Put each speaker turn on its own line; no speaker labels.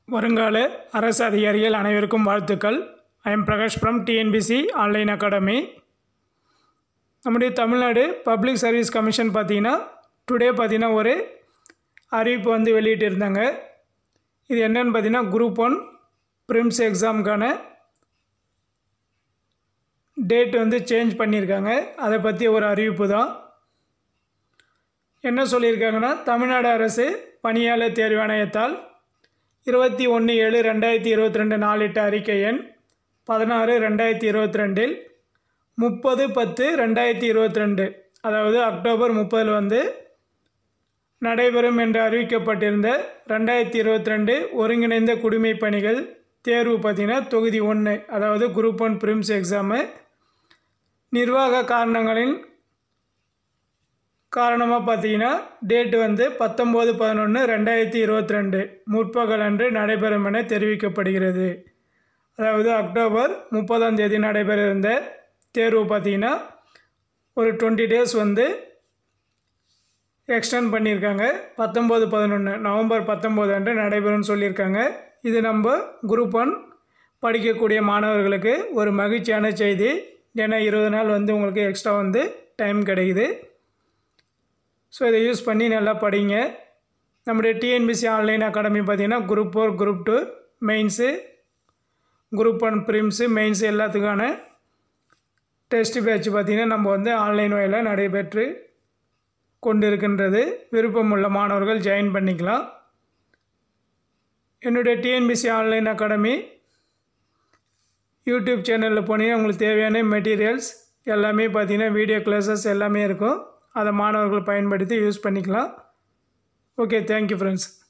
வருங்கால அரசு அதிகாரிகள் அனைவருக்கும் வாழ்த்துக்கள் I M Prakash from TNPSC online academy நம்முடைய தமிழ்நாடு பப்ளிக் சர்வீஸ் கமிஷன் பார்த்தீங்கன்னா டுடே பார்த்தீங்கன்னா ஒரு அறிவிப்பு வந்து வெளியிட்டிருந்தாங்க இது என்னன்னு பார்த்தீங்கன்னா குரூப் ஒன் ப்ரிம்ஸ் எக்ஸாமுக்கான டேட் வந்து சேஞ்ச் பண்ணியிருக்காங்க அதை பற்றி ஒரு அறிவிப்பு தான் என்ன சொல்லியிருக்காங்கன்னா தமிழ்நாடு அரசு பணியாளர் தேர்வாணையத்தால் இருபத்தி ஒன்று ஏழு ரெண்டாயிரத்தி இருபத்தி ரெண்டு நாளிட்ட அறிக்கை எண் பதினாறு ரெண்டாயிரத்தி இருபத்தி ரெண்டில் முப்பது பத்து ரெண்டாயிரத்தி இருபத்தி ரெண்டு அதாவது அக்டோபர் முப்பதில் வந்து நடைபெறும் என்று அறிவிக்கப்பட்டிருந்த ரெண்டாயிரத்தி இருபத்தி ரெண்டு ஒருங்கிணைந்த குடிமை பணிகள் தேர்வு பார்த்திங்கன்னா தொகுதி ஒன்று அதாவது குரூப் ஒன் ப்ரிம்ஸ் எக்ஸாமு நிர்வாக காரணங்களின் காரணமாக பார்த்தீங்கன்னா டேட்டு வந்து பத்தொம்போது பதினொன்று ரெண்டாயிரத்தி இருபத்தி ரெண்டு முற்பகல் அன்று நடைபெறும் என தெரிவிக்கப்படுகிறது அதாவது அக்டோபர் முப்பதாம் தேதி நடைபெற இருந்த தேர்வு பார்த்தீங்கன்னா ஒரு டுவெண்ட்டி டேஸ் வந்து எக்ஸ்டெண்ட் பண்ணியிருக்காங்க பத்தொம்போது பதினொன்று நவம்பர் பத்தொம்போது அன்று நடைபெறும்னு சொல்லியிருக்காங்க இது நம்ம குரூப் ஒன் படிக்கக்கூடிய மாணவர்களுக்கு ஒரு மகிழ்ச்சியான செய்தி ஏன்னா இருபது நாள் வந்து உங்களுக்கு எக்ஸ்ட்ரா வந்து டைம் கிடைக்குது ஸோ இதை யூஸ் பண்ணி நல்லா படிங்க நம்முடைய டிஎன்பிசி ஆன்லைன் அகாடமி பார்த்திங்கன்னா group four group two mains group one prelims mains எல்லாத்துக்கான டெஸ்ட் பேட்ச் பார்த்திங்கன்னா நம்ம வந்து ஆன்லைன் வகையில் நடைபெற்று கொண்டு இருக்கின்றது விருப்பமுள்ள மாணவர்கள் ஜாயின் பண்ணிக்கலாம் என்னுடைய டிஎன்பிசி ஆன்லைன் அகாடமி யூடியூப் சேனலில் போனீங்கன்னா உங்களுக்கு தேவையான மெட்டீரியல்ஸ் எல்லாமே பார்த்தீங்கன்னா வீடியோ கிளாஸஸ் எல்லாமே இருக்கும் அதை மாணவர்கள் பயன்படுத்தி யூஸ் பண்ணிக்கலாம் ஓகே தேங்க்யூ ஃப்ரெண்ட்ஸ்